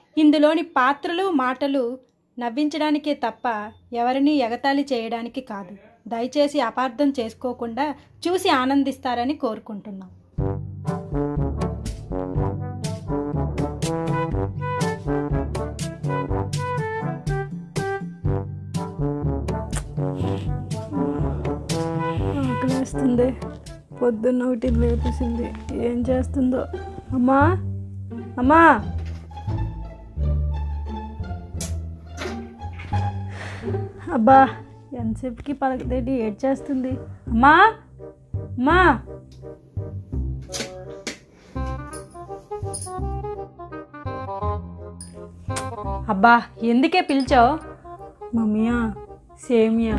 ఇందులోని పాత్రలు మాటలు నవ్వించడానికే తప్ప ఎవరిని ఎగతాళి చేయడానికి కాదు దయచేసి అపార్థం చేసుకోకుండా చూసి ఆనందిస్తారని కోరుకుంటున్నాం ఆకలేస్తుంది పొద్దున్న ఒకటి లేపేసింది ఏం చేస్తుందో అమ్మా అమ్మా అబ్బా ఎంతసేపుకి పలకదేటి ఏడ్ చేస్తుంది అమ్మా అమ్మా అబ్బా ఎందుకే పిలిచావు మమ్మీయా సేమియా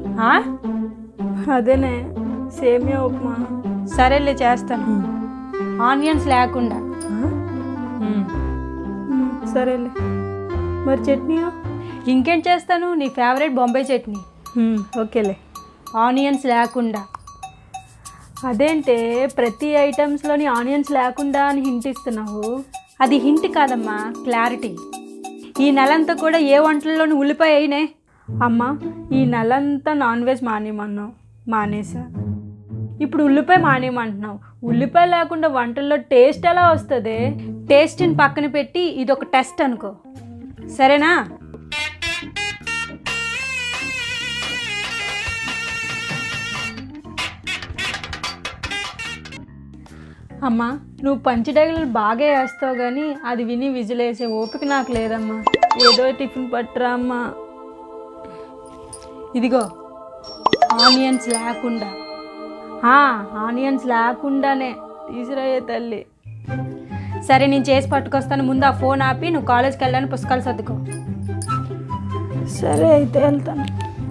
అదేనే సేమియా ఉప్మా సరేలే చేస్తాను ఆనియన్స్ లేకుండా ఆ? ఉమ్, సరేలే మరి చట్నీయా ఇంకేం చేస్తాను నీ ఫేవరెట్ బొంబాయి చట్నీ ఉమ్, ఓకేలే ఆనియన్స్ లేకుండా అదేంటే ప్రతి ఐటమ్స్లోని ఆనియన్స్ లేకుండా అని హింట్ ఇస్తున్నావు అది హింట్ కాదమ్మా క్లారిటీ ఈ నెలంతా కూడా ఏ వంటల్లోనూ ఉల్లిపాయ అయినే అమ్మ ఈ నెలంతా నాన్ వెజ్ మానేయమన్నావు మానేసా ఇప్పుడు ఉల్లిపాయ మానేయమంటున్నావు ఉల్లిపాయ లేకుండా వంటల్లో టేస్ట్ ఎలా వస్తుంది టేస్ట్ని పక్కన పెట్టి ఇది ఒక టెస్ట్ అనుకో సరేనా అమ్మ నువ్వు పంచి డైలు బాగా వేస్తావు కానీ అది విని విజిలేసే ఓపిక నాకు లేదమ్మా ఏదో టిఫిన్ పట్టురా అమ్మా ఇదిగో ఆనియన్స్ లేకుండా ఆ, ఆనియన్స్ లేకుండానే తీసురాయే తల్లి సరే నేను చేసి పట్టుకొస్తాను ముందు ఆ ఫోన్ ఆపి నువ్వు కాలేజ్కి వెళ్ళడానికి పుస్తకాలు సర్దుకో సరే అయితే వెళ్తాను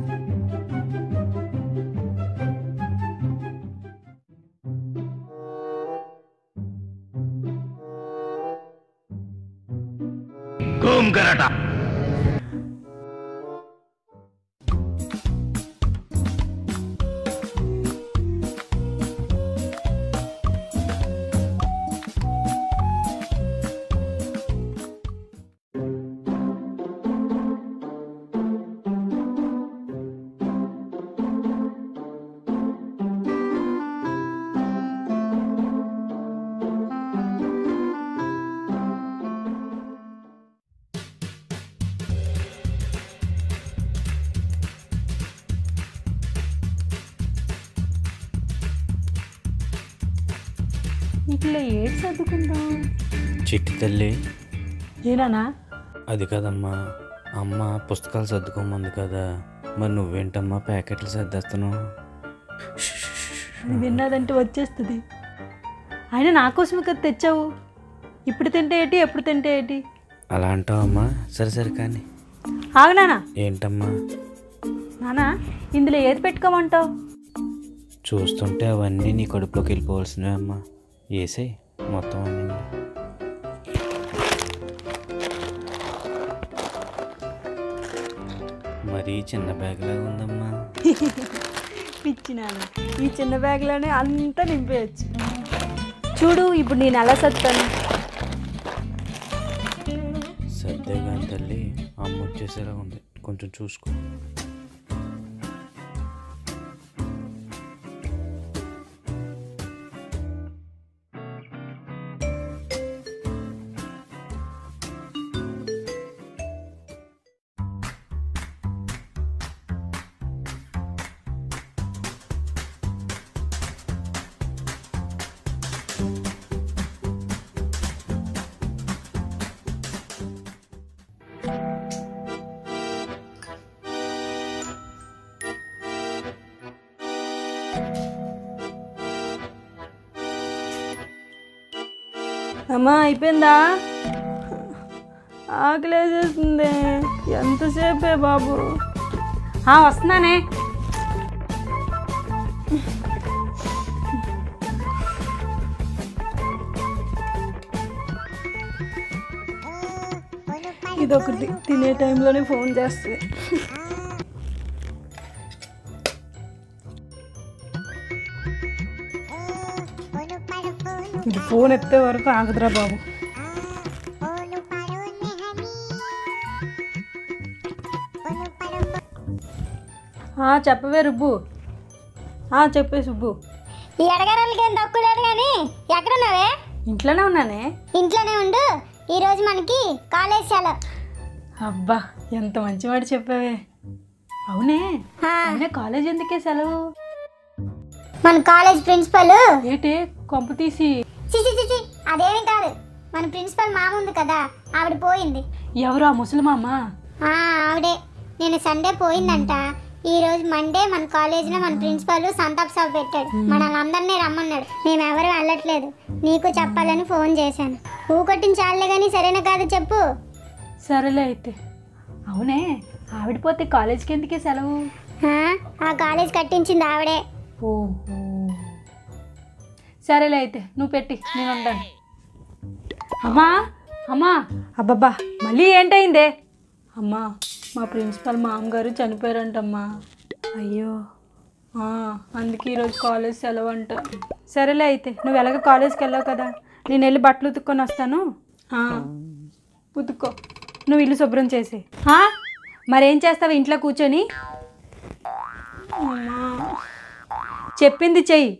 Boom Karata. ఇట్లా ఏడు చదువుకుందాం చిట్టి తల్లి ఏనానా అది కదమ్మా అమ్మ పుస్తకాలు సర్దుకోమంది కదా మరి నువ్వేంటమ్మా ప్యాకెట్లు సర్దేస్తున్నావు అది విన్నదంటే వచ్చేస్తుంది అయినా నా కోసమే కదా తెచ్చావు ఇప్పుడు తింటే ఏంటి ఎప్పుడు తింటే ఏంటి అలా అంటావమ్మా సరే సరే కానీ ఆగునానా ఏంటమ్మా నానా ఇందులో ఏది పెట్టుకోమంటావు చూస్తుంటే అవన్నీ నీ కడుపులోకి వెళ్ళిపోవాల్సినవే అమ్మా వేసేయి మొత్తం అన్నీ మరీ చిన్న బ్యాగ్ లాగా ఉందమ్మా పిచ్చినాను ఈ చిన్న బ్యాగ్లోనే అంతా నింపేయచ్చు చూడు ఇప్పుడు నేను ఎలా సత్తాను సర్దే కానీ తల్లి అమ్మ వచ్చేసేలా ఉంది కొంచెం చూసుకో అమ్మా అయిపోయిందా ఆకలేసేస్తుంది ఎంతసేపే బాబు ఆ, వస్తున్నానే ఇదొకటి తినే టైంలోనే ఫోన్ చేస్తుంది ఇది ఫోన్ ఎత్తే వరకు ఆగుదురా బాబు ఆ, చెప్పవే రుబ్బు ఆ, చెప్పే సుబ్బు ఈ ఎడగరాలకి ఏం తక్కువ లేదు కానీ ఎక్కడున్నావే ఇంట్లోనే ఉన్నానే ఇంట్లోనే ఉండు ఈరోజు మనకి కాలేజ్ సెలవు అబ్బా ఎంత మంచి మాట చెప్పావే అవునే ఆ, అయినా కాలేజ్ ఎందుకే సెలవు మన కాలేజ్ ప్రిన్సిపల్ ఏటే కొంప తీసి చిచి చిచి అదేమీ కాదు మన ప్రిన్సిపల్ మామ ఉంది కదా ఆవిడ పోయింది ఎవరు ఆ ముసలిమామ ఆ, ఆవిడే నేను సండే పోయిందంట ఈ రోజు మండే మన కాలేజీలో మన ప్రిన్సిపల్ సంతాప్ సభ పెట్టాడు మనల్ని అందరినీ రమ్మన్నాడు మేము ఎవరు వెళ్ళట్లేదు నీకు చెప్పాలని ఫోన్ చేశాను పువ్వు కొట్టిన చాలే కానీ సరేనా కాదు చెప్పు సరేలే అయితే అవునే ఆవిడ పోతే కాలేజ్కి ఎందుకే సెలవు ఆ, ఆ కాలేజ్ కట్టించింది ఆవిడే ఓహో సరేలే అయితే నువ్వు పెట్టి నేను ఉంటాను అమ్మా అమ్మా అబ్బబ్బా మళ్ళీ ఏంటయిందే అమ్మా మా ప్రిన్సిపల్ మామగారు చనిపోయారంటమ్మా అయ్యో ఆ, అందుకే ఈరోజు కాలేజ్ సెలవు అంట సరేలే అయితే నువ్వు ఎలాగ కాలేజ్కి వెళ్ళావు కదా నేను వెళ్ళి బట్టలు ఉతుక్కొని వస్తాను ఆ, ఉతుక్కో నువ్వు ఇల్లు శుభ్రం చేసి ఆ? మరేం చేస్తావు ఇంట్లో కూర్చొని అమ్మా చెప్పింది చెయ్యి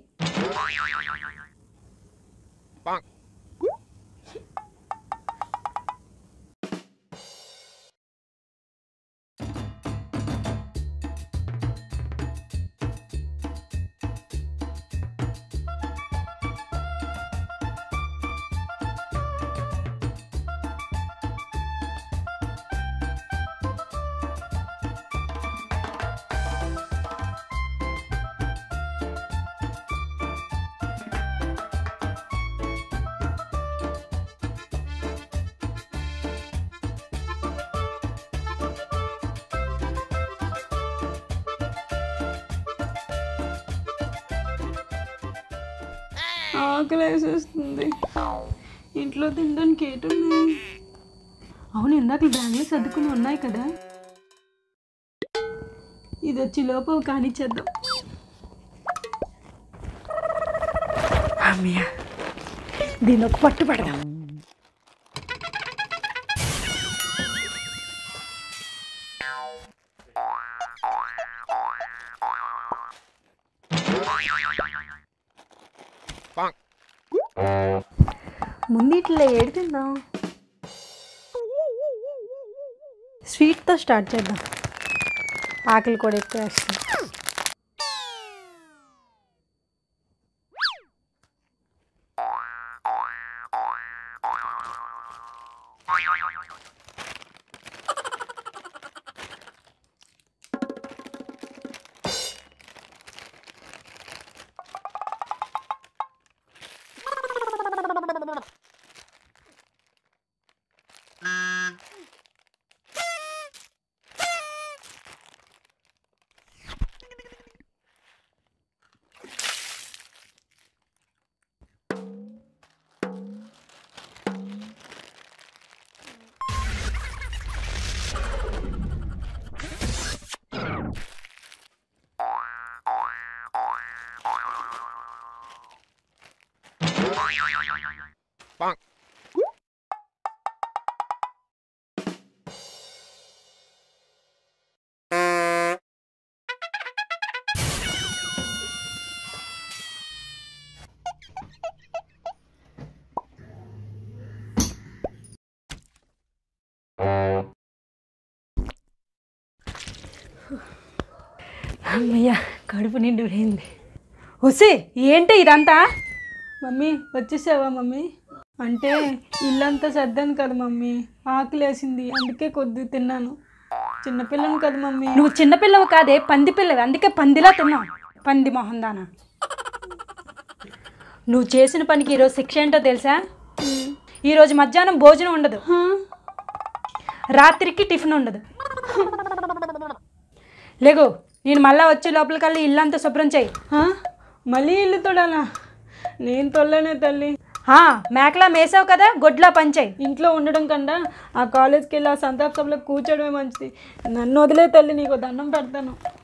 ఆకలి వేసేస్తుంది ఇంట్లో తినడానికి ఏటున్నాయి అవును ఇందాక బ్యాగ్లో సర్దుకుని ఉన్నాయి కదా ఇది వచ్చి లోపు కానిచ్చేద్దాం అమ్మయ్య దీని ఒక పట్టు పడదాం ముందు ఇట్లా ఏడు తిందాం స్వీట్తో స్టార్ట్ చేద్దాం ఆకలి కూడా ఎక్కువ వేస్తుంది అమ్మయ్య కడుపు నిండి పోయింది వసే ఏంటి ఇదంతా మమ్మీ వచ్చేసావా మమ్మీ అంటే ఇల్లంతా సర్దాను కదా మమ్మీ ఆకలి వేసింది అందుకే కొద్ది తిన్నాను చిన్నపిల్లను కదా మమ్మీ నువ్వు చిన్నపిల్లవు కాదే పంది పిల్లవి అందుకే పందిలా తిన్నావు పంది మొహం దానా నువ్వు చేసిన పనికి ఈరోజు శిక్ష ఏంటో తెలుసా ఈరోజు మధ్యాహ్నం భోజనం ఉండదు రాత్రికి టిఫిన్ ఉండదు లేగు నేను మళ్ళా వచ్చే లోపలికల్లా ఇల్లంతా శుభ్రం చేయి మళ్ళీ ఇల్లు తొడాలా నేను తొల్లనే తల్లి మేకలా మేసావు కదా గొడ్లా పంచాయి ఇంట్లో ఉండడం కన్నా ఆ కాలేజ్కి వెళ్ళి ఆ సంతాప్ సభలో కూర్చోడమే మంచిది నన్ను వదిలే తల్లి నీకు దండం పెడతాను